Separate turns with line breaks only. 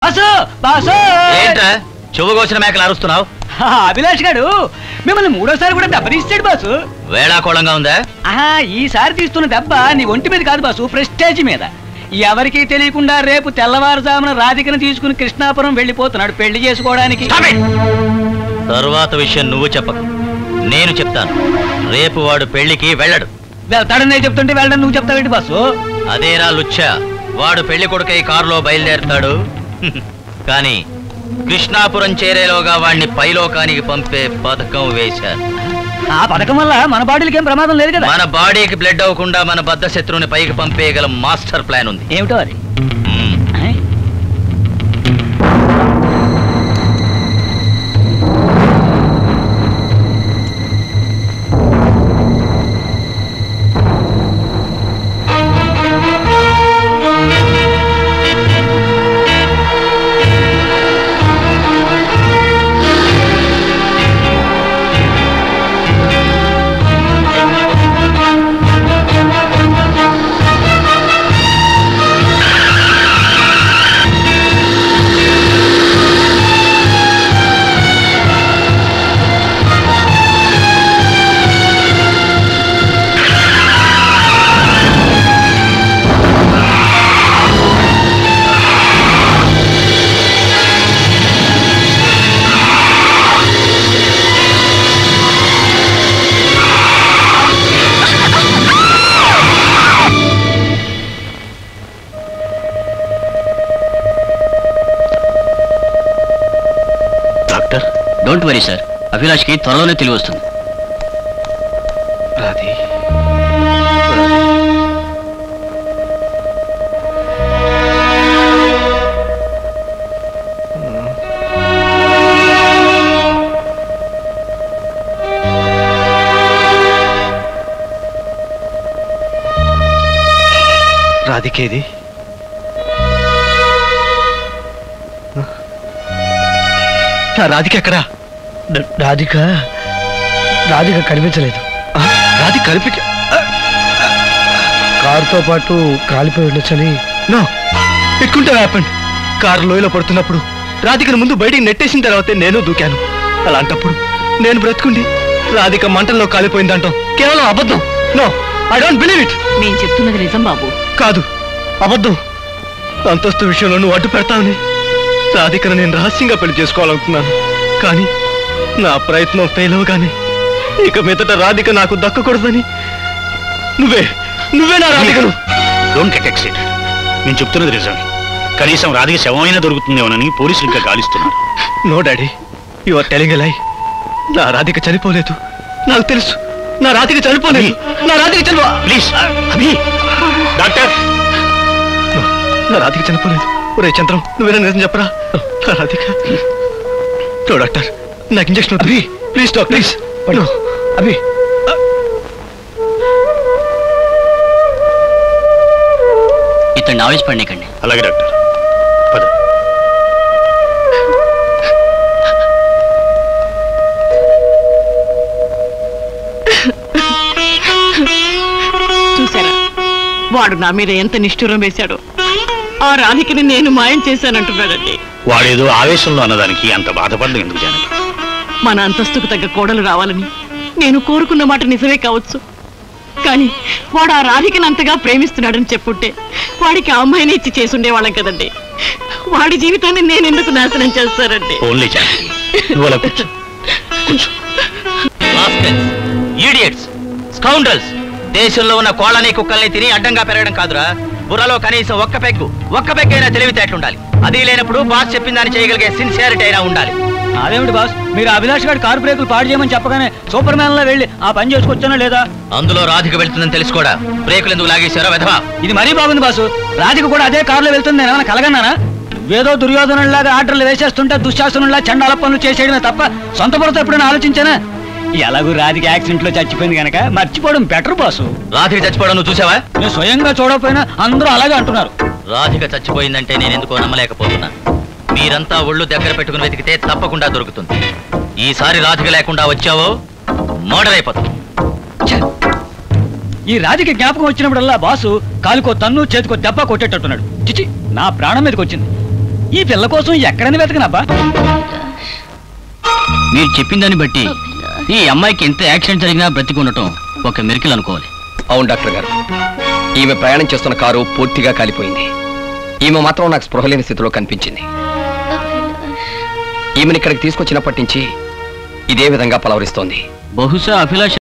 Boss boss
ఏంట్రా చెవు కోసిన మేకలు అరుస్తున్నావు
ఆ, అభిలాష్ గారు మిమ్మల్ని మూడోసారి కూడా దెబ్బతీస్తాడు బాసు
వేళాకోళంగా ఉందా
ఆహా ఈసారి తీస్తున్న దెబ్బ నీ ఒంటి మీద కాదు బాసు ప్రెస్టేజ్ మీద ఎవరికీ తెలియకుండా రేపు తెల్లవారుజామున రాధికను తీసుకుని కృష్ణాపురం వెళ్ళిపోతున్నాడు పెళ్లి చేసుకోవడానికి
Stop it! తరువాత విషయం నువ్వు చెప్పకు నేను చెప్తాను రేపు వాడు పెళ్లికి వెళ్ళడు
వెళ్తాడని నేను చెప్తుంటే వెళ్ళడం నువ్వు చెప్తావేంటి బాసు
అదేరా లుచ్చా వాడు పెళ్లి కొడుకై కారులో బయలుదేరుతాడు కానీ కృష్ణాపురం చేరేలోగా వాణ్ణి పైలోకానికి పంపే పథకం వేశారు
ఆ పథకం వల్ల మన బాడీలకి ఏం ప్రమాదం లేదు కదా
మన బాడీకి బ్లడ్ అవ్వకుండా మన బద్ధ శత్రువుని పైకి పంపేయగల మాస్టర్ ప్లాన్ ఉంది
ఏమిటో అది
మ్మ్.
ఏ?
డాక్టర్ డోంట్ వరీ సార్ అభిలాష్కి త్వరలోనే తెలివి వస్తుంది
రాధి రాధికేది నా రాధిక ఎక్కడా
రాధిక రాధిక కనిపించలేదు
ఆ, రాధిక కలిపి
కారుతో పాటు కాలిపోయి ఉండొచ్చని
నో పెట్టుకుంటే హ్యాపెండ్ కారు లోయలో పడుతున్నప్పుడు రాధికను ముందు బయటికి నెట్టేసిన తర్వాతే నేను దూకాను అలాంటప్పుడు నేను బ్రతుకుండి రాధిక మంటల్లో కాలిపోయిందంటాం కేవలం అబద్ధం no I don't believe it
నేను చెప్తున్నది నిజం బాబు
కాదు అబద్ధం అంతస్తు విషయంలో నువ్వు అడ్డు పెడతావని రాధికను నేను రహస్యంగా పెళ్లి చేసుకోవాలనుకున్నాను కానీ నా ప్రయత్నం ఫెయిల్ అవగానే ఇక మీదట రాధిక నాకు దక్కకూడదని నువ్వే నువ్వే నా రాధికను
డోంట్ గెట్ ఎక్సైటెడ్ నేను చెప్తున్నది నిజమే కనీసం రాధిక శవమైనా దొరుకుతుందేమోనని పోలీసులు ఇంకా గాలిస్తున్నారు
no daddy you are telling lie నా రాధిక చనిపోలేదు నాకు తెలుసు నా రాధిక చనిపోలేదు నా రాధిక చనిపో
ప్లీజ్ అభి డాక్టర్
నా రాధిక చనిపోలేదు ఒరే చంద్రం నువ్వేనా నిజం చెప్పరా నా రాధిక నో డాక్టర్ నాకు ఇంజక్షన్ వద్దు ప్లీజ్ డాక్టర్ ప్లీజ్
అభి
ఇతన్ని ఆవేశపడినకండి
అలాగే డాక్టర్ పద
చూసారా వాడు నా మీద ఎంత నిష్ఠురం వేశాడో ఆ రాధికని నేను మాయం చేశానంటున్నాడండి
వాడేదో ఆవేశంలో అన్నదానికి అంత బాధపడదు ఎందుకు జానకి
మన అంతస్తుకు తగ్గ కోడలు రావాలని నేను కోరుకున్న మాట నిజమే కావచ్చు కానీ వాడు ఆ రాధికని అంతగా ప్రేమిస్తున్నాడని చెప్పుంటే వాడికి ఆ అమ్మాయిని ఇచ్చి చేసుండేవాళ్ళం కదండి వాడి జీవితాన్ని నేను ఎందుకు నాశనం చేస్తానండి
ఓన్లీ జానకి నువ్వు అలా కూర్చో
ఈడియట్స్ స్కౌండ్రల్స్ దేశంలో ఉన్న కోళ్ళని కుక్కల్ని తిని అడ్డంగా పెరగడం కాదురా బుర్రలో కనీసం ఒక్క పెగ్గు ఒక్క పెగ్గైనా తెలివితేటలుండాలి అది లేనప్పుడు బాస్ చెప్పిన దాన్ని చేయగలిగే సిన్సియారిటీ అయినా ఉండాలి
అదేమిటి బాస్ మీరు అభిలాష్ గారి కారు బ్రేకులు పాడు చేయమని చెప్పగానే సూపర్ మ్యాన్ లో వెళ్ళి ఆ పని చేసుకొచ్చానో లేదా
అందులో రాధిక వెళ్తుందని తెలుసు కూడా బ్రేకులు ఎందుకు లాగేశారో వెధవా
ఇది మరీ బాగుంది బాసు రాధిక కూడా అదే కారులో వెళ్తుంది నేను ఏమైనా కలగన్నానా నువ్వేదో దుర్యోధనులాగా ఆర్డర్లు వేసేస్తుంటే దుశ్శాసనుల్లా చండాల పనులు చేసేయడమే తప్ప సొంత పొరతో ఎప్పుడైనా ఆలోచించానా ఎలాగూ రాధిక యాక్సిడెంట్ లో చచ్చిపోయింది కనుక మర్చిపోవడం బెటర్ బాసు
రాధిక చచ్చిపోవడం నువ్వు చూసావా
నేను స్వయంగా చూడకపోయినా అందరూ అలాగే అంటున్నారు
రాధిక చచ్చిపోయిందంటే నేను ఎందుకో నమ్మలేకపోతున్నా మీరంతా ఒళ్ళు దగ్గర పెట్టుకుని వెతికితే తప్పకుండా దొరుకుతుంది ఈసారి రాధిక లేకుండా వచ్చావో మర్డర్ అయిపోతుంది
ఛ! ఈ రాధిక జ్ఞాపకం వచ్చినప్పుడల్లా బాసు కాలుకో తన్ను చేతికో దెబ్బ కొట్టేటట్టున్నాడు చిచి నా ప్రాణం మీదకి వచ్చింది ఈ పిల్ల కోసం ఎక్కడని వెతకనబ్బా
మీరు చెప్పిన దాన్ని బట్టి ఈ అమ్మాయికి ఎంత యాక్సిడెంట్ జరిగినా బ్రతికి ఉండటం ఒక మెరికల్ అనుకోవాలి
అవును డాక్టర్ గారు ఈమె ప్రయాణం చేస్తున్న కారు పూర్తిగా కాలిపోయింది ఈమె మాత్రం నాకు స్పృహ లేని స్థితిలో కనిపించింది ఈమెను ఇక్కడికి తీసుకొచ్చినప్పటి నుంచి ఇదే విధంగా పలవరిస్తోంది
బహుశా అభిలాష్